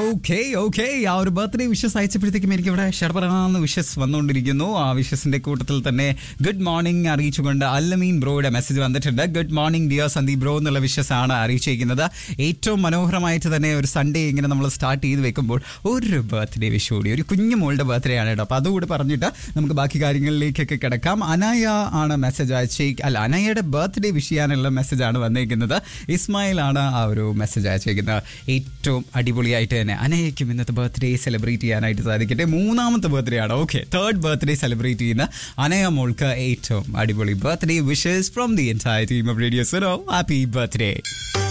okay okay ആ ഒരു birthday wishes അയച്ചപ്പോഴത്തേക്കും എനിക്ക് ഇവിടെ ഷർബറാന്ന് വിഷസ് വന്നുകൊണ്ടിരിക്കുന്നു ആ വിഷസിന്റെ കൂട്ടത്തിൽ തന്നെ ഗുഡ് മോർണിംഗ് അറിയിച്ചുകൊണ്ട് അല്ലമീൻ ബ്രോയുടെ മെസ്സേജ് വന്നിട്ടുണ്ട് good morning dear Sandeep bro എന്നുള്ള വിഷസ് ആണ് അറിയിച്ചിരിക്കുന്നത് ഏറ്റവും മനോഹരമായിട്ട് തന്നെ ഒരു സൺഡേ ഇങ്ങനെ നമ്മൾ സ്റ്റാർട്ട് ചെയ്ത് വെക്കുമ്പോൾ ഒരു ബർത്ത്ഡേ വിഷ് കൂടി ഒരു കുഞ്ഞു മോളുടെ ബർത്ത്ഡേ ആണ് കേട്ടോ അപ്പോൾ അതുകൂടി പറഞ്ഞിട്ട് നമുക്ക് ബാക്കി കാര്യങ്ങളിലേക്കൊക്കെ കിടക്കാം അനായ ആണ് മെസ്സേജ് അയച്ചേ അല്ല അനയയുടെ ബർത്ത്ഡേ വിഷ് ചെയ്യാനുള്ള മെസ്സേജ് ആണ് വന്നിരിക്കുന്നത് ഇസ്മായിൽ ആണ് ആ ഒരു മെസ്സേജ് അയച്ചിരിക്കുന്നത് ഏറ്റവും അടിപൊളിയായിട്ട് തന്നെ അനയയ്ക്കും ഇന്നത്തെ ബർത്ത്ഡേ സെലിബ്രേറ്റ് ചെയ്യാനായിട്ട് സാധിക്കട്ടെ മൂന്നാമത്തെ ബർത്ത്ഡേ ആണ് ഓക്കെ തേർഡ് ബർത്ത്ഡേ സെലിബ്രേറ്റ് ചെയ്യുന്ന അനയ മോൾക്ക് ഏറ്റവും അടിപൊളി birthday wishes from the entire team of radio so happy birthday